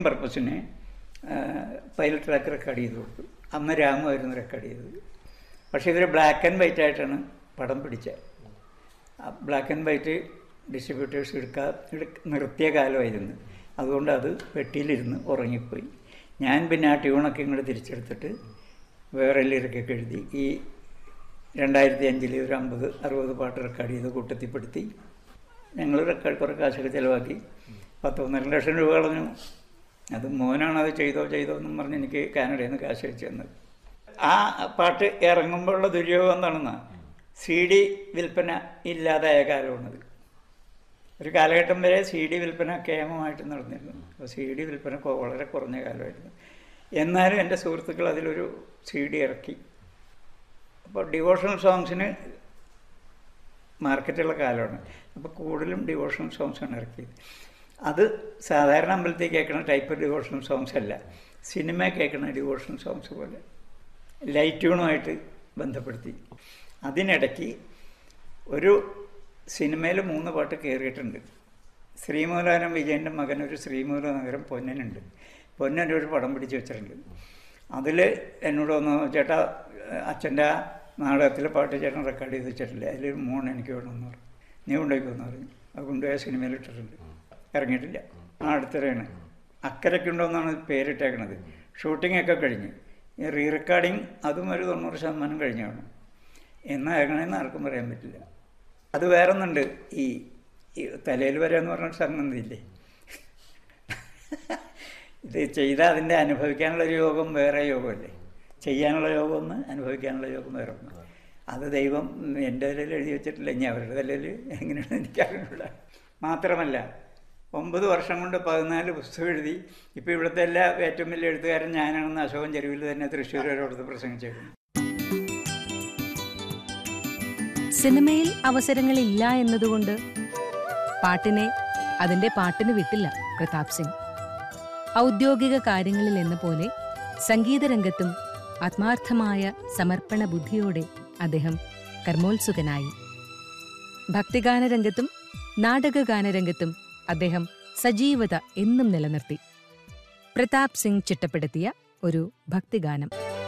പർപ്പസിന് pilot track record ചെയ്ത് കൊടുത്തു അന്ന് രാമുമായിരുന്നു റെക്കോർഡ് ചെയ്തത് പക്ഷേ ഇവർ ബ്ലാക്ക് ആൻഡ് വൈറ്റ് ആയിട്ടാണ് പടം പിടിച്ചത് ബ്ലാക്ക് ആൻഡ് വൈറ്റ് ഡിസ്ട്രിബ്യൂട്ടേഴ്സ് എടുക്കാ എടുക്ക- നിർത്തിയ കാലമായിരുന്നു അതുകൊണ്ട് അത് പെട്ടിയിലിരുന്ന് ഉറങ്ങിപ്പോയി ഞാൻ പിന്നെ ആ ട്യൂണൊക്കെ ഇങ്ങോട്ട് തിരിച്ചെടുത്തിട്ട് വേറെ ലിറിക്കൊക്കെ എഴുതി ഈ രണ്ടായിരത്തി അഞ്ചിൽ ഒരു അമ്പത് അറുപത് പാട്ട് റെക്കോർഡ് ചെയ്ത് കൂട്ടത്തിൽപ്പെടുത്തി ഞങ്ങൾ റെക്കോർഡ് കുറേ കാശൊക്കെ ചിലവാക്കി പത്ത് ഒന്നര ലക്ഷം രൂപ കളഞ്ഞു അത് മോനാണ് അത് ചെയ്തോ ചെയ്തോ എന്നും പറഞ്ഞ് എനിക്ക് കാനഡയിൽ നിന്ന് കാശ് അയച്ചു തന്നത് ആ പാട്ട് ഇറങ്ങുമ്പോഴുള്ള ദുര്യോഗം എന്താണെന്നാ സി ഡി വിൽപ്പന ഇല്ലാതായ കാലമാണത് ഒരു കാലഘട്ടം വരെ സി ഡി വിൽപ്പന കേമമായിട്ട് നടന്നിരുന്നു അപ്പോൾ സി ഡി വിൽപ്പന കൊ- വളരെ കുറഞ്ഞ കാലമായിരുന്നു എന്നാലും എൻ്റെ സുഹൃത്തുക്കൾ അതിലൊരു സി ഡി ഇറക്കി അപ്പോൾ ഡിവോഷണൽ സോങ്സിന് മാർക്കറ്റുള്ള കാലമാണ് അപ്പോൾ കൂടുതലും ഡിവോഷണൽ സോങ്സാണ് ഇറക്കിയത് അത് സാധാരണ അമ്പലത്തിൽ കേൾക്കുന്ന ടൈപ്പ് ഡിവോഷണൽ സോങ്സ് അല്ല സിനിമ കേൾക്കുന്ന ഡിവോഷണൽ സോങ്സ് പോലെ ലൈറ്റ് ട്യൂണുമായിട്ട് ബന്ധപ്പെടുത്തി അതിനിടയ്ക്ക് ഒരു സിനിമയിൽ മൂന്ന് പാട്ട് കയറിയിട്ടുണ്ട് ശ്രീമൂലനഗരം വിജയൻ്റെ മകൻ ഒരു ശ്രീമൂലനഗരം പൊന്നനുണ്ട് പൊന്നൻ ഒരു പടം പിടിച്ച് വെച്ചിട്ടുണ്ട് അതിൽ എന്നോട് ഒന്ന് ചേട്ടാ അച്ഛൻ്റെ ആ നാടകത്തിലെ പാട്ട് ചേട്ടൻ റെക്കോർഡ് ചെയ്ത് വെച്ചിട്ടില്ല അതിൽ മൂന്ന് എനിക്ക് വേണമെന്ന് പറഞ്ഞു നീ കൊണ്ടുപോയിക്കോന്ന് പറഞ്ഞു അത് കൊണ്ടുപോയ സിനിമയിൽ ഇട്ടിട്ടുണ്ട് ഇറങ്ങിയിട്ടില്ല ആ അടുത്തിടെയാണ് അക്കരയ്ക്കുണ്ടോ എന്നാണ് പേരിട്ടേക്കണത് ഷൂട്ടിംഗ് ഒക്കെ കഴിഞ്ഞ് ഈ റീ റെക്കോർഡിങ് അതും ഒരു തൊണ്ണൂറ് ശതമാനം കഴിഞ്ഞു കാണും എന്നാ ഇറങ്ങണമെന്ന് ആർക്കും പറയാൻ പറ്റില്ല അത് വേറൊന്നുണ്ട് ഈ ഈ തലയിൽ വരാന്ന് പറഞ്ഞ സംഗതിയില്ലേ ഇത് ചെയ്താൽ അതിൻ്റെ അനുഭവിക്കാനുള്ള ഒരു യോഗം വേറെ യോഗമല്ലേ ചെയ്യാനുള്ള യോഗം ഒന്ന് അനുഭവിക്കാനുള്ള യോഗം വേറെ ഒന്ന് അത് ദൈവം എൻ്റെ തലയിൽ എഴുതി വെച്ചിട്ടില്ല ഇനി അവരുടെ തലയിൽ എങ്ങനെയാണെന്ന് എനിക്കറിയില്ല മാത്രമല്ല ഒമ്പത് വർഷം കൊണ്ട് പതിനാല് പുസ്തകം എഴുതി ഇപ്പോൾ ഇവിടുത്തെ എല്ലാ ഏറ്റവും വലിയ എഴുത്തുകാരൻ ഞാനാണെന്ന് അശോകൻ ചെരുവിൽ തന്നെ തൃശ്ശൂർ ഒരിടത്ത് പ്രസംഗിച്ചേക്കുന്നു സിനിമയിൽ അവസരങ്ങളില്ല എന്നതുകൊണ്ട് പാട്ടിനെ അതിന്റെ പാട്ടിന് വിട്ടില്ല പ്രതാപ് സിംഗ് ഔദ്യോഗിക കാര്യങ്ങളിൽ എന്ന പോലെ സംഗീതരംഗത്തും ആത്മാർത്ഥമായ സമർപ്പണ ബുദ്ധിയോടെ അദ്ദേഹം കർമ്മോത്സുകനായി ഭക്തിഗാനരംഗത്തും നാടകഗാനരംഗത്തും അദ്ദേഹം സജീവത എന്നും നിലനിർത്തി പ്രതാപ് സിംഗ് ചിട്ടപ്പെടുത്തിയ ഒരു ഭക്തിഗാനം